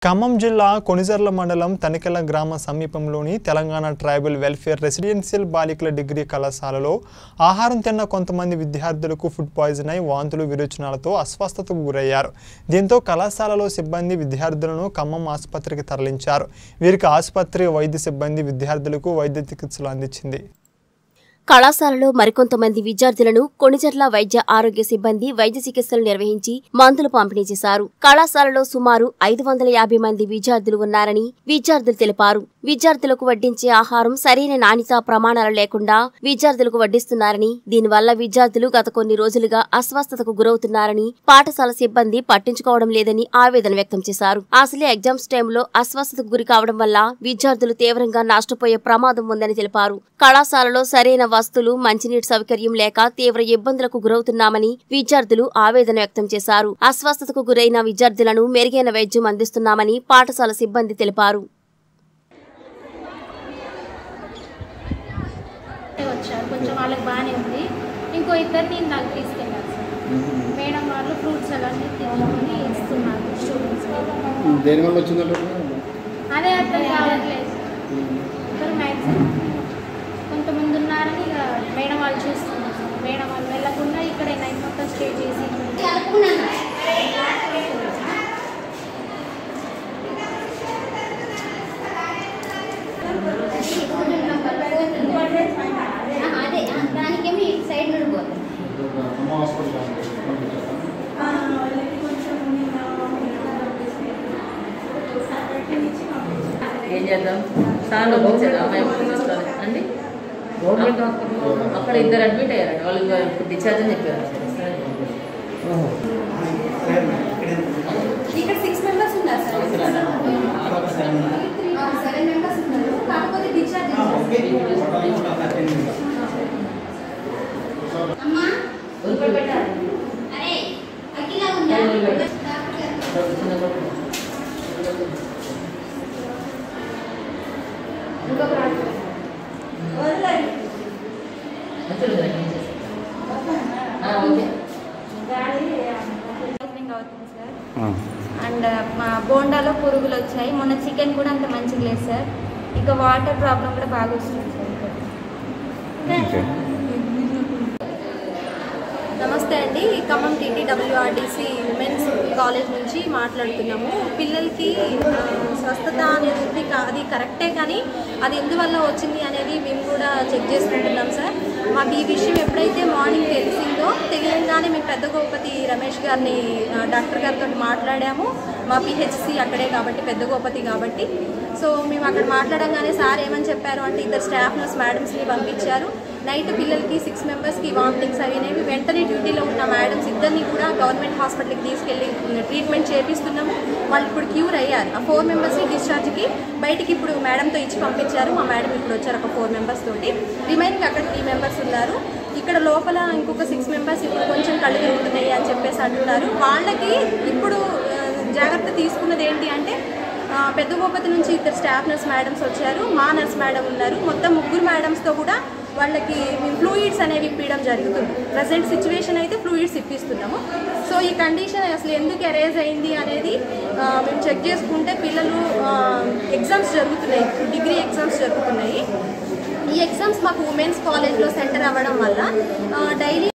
ఖమ్మం జిల్లా కొనిజర్ల మండలం తనికెల గ్రామ సమీపంలోని తెలంగాణ ట్రైబల్ వెల్ఫేర్ రెసిడెన్షియల్ బాలికల డిగ్రీ కళాశాలలో ఆహారం తిన్న కొంతమంది విద్యార్థులకు ఫుడ్ పాయిజన్ అయి వాంతులు విరోచనాలతో అస్వస్థతకు గురయ్యారు దీంతో కళాశాలలో సిబ్బంది విద్యార్థులను ఖమ్మం ఆసుపత్రికి తరలించారు వీరికి ఆసుపత్రి వైద్య సిబ్బంది విద్యార్థులకు వైద్య చికిత్సలు అందించింది కళాశాలలో మరికొంతమంది విద్యార్థులను కొణిజర్ల వైద్య ఆరోగ్య సిబ్బంది వైద్య చికిత్సలు నిర్వహించి మందులు పంపిణీ చేశారు కళాశాలలో సుమారు ఐదు వందల యాభై మంది విద్యార్థులు ఉన్నారని విద్యార్థులు తెలిపారు విద్యార్థులకు వడ్డించే ఆహారం సరైన నాణ్యత ప్రమాణాలు లేకుండా విద్యార్థులకు వడ్డిస్తున్నారని దీనివల్ల విద్యార్థులు గత కొన్ని రోజులుగా అస్వస్థతకు గురవుతున్నారని పాఠశాల సిబ్బంది పట్టించుకోవడం లేదని ఆవేదన వ్యక్తం చేశారు అసలే ఎగ్జామ్స్ టైంలో అస్వస్థతకు గురి కావడం వల్ల విద్యార్థులు తీవ్రంగా నష్టపోయే ప్రమాదం ఉందని తెలిపారు కళాశాలలో సరైన వస్తువులు మంచినీటి సౌకర్యం లేక తీవ్ర ఇబ్బందులకు గురవుతున్నామని విద్యార్థులు ఆవేదన వ్యక్తం చేశారు అస్వస్థతకు గురైన విద్యార్థులను మెరుగైన వైద్యం అందిస్తున్నామని పాఠశాల సిబ్బంది తెలిపారు వచ్చారు కొంచెం వాళ్ళకి బాగానే ఉంది ఇంకో ఇద్దరిని నాకు తీసుకెళ్ళారు సార్ మేడం వాళ్ళు ఫ్రూట్స్ అవన్నీ తీసుకొని ఇస్తున్నారు స్టూడెంట్స్ దేనివల్ల వచ్చిందంటే అదే అర్థం కావట్లేదు ఇద్దరు మ్యాక్సిమం కొంతమంది ఉన్నారని ఇక మేడం వాళ్ళు చూస్తున్నారు సార్ మేడం వాళ్ళు వెళ్ళకుండా ఇక్కడే నైట్ మొత్తం స్టే చేసి అదే దానికేమో ఇటు సైడ్ నుండి పోతుంది అమ్మ హాస్పిటల్ ఏం చేద్దాం సార్లు పంపించారు అమ్మాయి పంపించాలి అండి అక్కడ ఇద్దరు అడ్మిట్ అయ్యారండి వాళ్ళు ఇంకా ఇప్పుడు డిశ్చార్జ్ అని చెప్పారు ఇక్కడ సిక్స్ మెంబర్స్ ఉన్నారు సార్ సెవెన్ మెంబర్స్ ఉన్నారు కాకపోతే డిశ్చార్జ్ అమ్మా అరే అఖిల ఉందా ఓకే పాయిజనింగ్ అవుతుంది సార్ అండ్ మా బోండాలో పురుగులు వచ్చాయి మొన్న చికెన్ కూడా అంత మంచిగా లేదు సార్ ఇక వాటర్ ప్రాబ్లం కూడా బాగా వస్తుంది సార్ ఇక్కడ. నమస్తే అండి ఖమ్మం టీటీడబ్ల్యూఆర్డీసీ ఉమెన్స్ కాలేజ్ నుంచి మాట్లాడుతున్నాము పిల్లలకి ఆ, స్వస్థత అనేది కా- అది కరెక్టే కానీ అది ఎందువల్ల వచ్చింది అనేది మేము కూడా చెక్ చేసుకుంటున్నాం సార్ మాకు ఈ విషయం ఎప్పుడైతే మార్నింగ్ తెలిసిందో తెలియగానే మేము పెద్ద గోపతి రమేష్ గారిని ఆ, డాక్టర్ గారితో మాట్లాడాము మా పిహెచ్సి అక్కడే కాబట్టి పెద్ద గోపతి కాబట్టి సో మేము అక్కడ మాట్లాడంగానే సార్ ఏమని చెప్పారు అంటే ఇద్దరు స్టాఫ్ నర్స్ మేడమ్స్ని పంపించారు నైట్ పిల్లలకి సిక్స్ మెంబర్స్కి వామిటింగ్స్ అవి అనేవి వెంటనే డ్యూటీలో ఉన్న మేడమ్స్ ఇద్దరిని కూడా గవర్నమెంట్ హాస్పిటల్కి తీసుకెళ్ళి ట్రీట్మెంట్ చేపిస్తున్నాము వాళ్ళు ఇప్పుడు క్యూర్ అయ్యారు ఆ ఫోర్ మెంబర్స్ని డిశ్చార్జ్కి బయటికి ఇప్పుడు మేడంతో ఇచ్చి పంపించారు మా మేడం ఇప్పుడు వచ్చారు ఒక ఫోర్ మెంబర్స్ తోటి రిమైనింగ్ అక్కడ త్రీ మెంబర్స్ ఉన్నారు ఇక్కడ లోపల ఇంకొక సిక్స్ మెంబర్స్ ఇప్పుడు కొంచెం కళ్ళు తిరుగుతున్నాయి అని చెప్పేసి అంటున్నారు వాళ్ళకి ఇప్పుడు ఆ, జాగ్రత్త తీసుకున్నది ఏంటి అంటే ఆ, పెద్ద గోపతి నుంచి ఇద్దరు స్టాఫ్ నర్స్ మేడమ్స్ వచ్చారు మా నర్స్ మేడం ఉన్నారు మొత్తం ముగ్గురు మేడమ్స్తో కూడా వాళ్ళకి మేము ఫ్లూయిడ్స్ అనేవి ఇప్పించడం జరుగుతుంది ప్రజెంట్ సిచ్యువేషన్ అయితే ఫ్లూయిడ్స్ ఇప్పిస్తున్నాము సో ఈ కండిషన్ అసలు ఎందుకు అరేజ్ అయింది అనేది ఆ, మేము చెక్ చేసుకుంటే పిల్లలు ఎగ్జామ్స్ జరుగుతున్నాయి డిగ్రీ ఎగ్జామ్స్ జరుగుతున్నాయి ఈ ఎగ్జామ్స్ మాకు ఉమెన్స్ కాలేజ్లో సెంటర్ అవ్వడం వల్ల డైలీ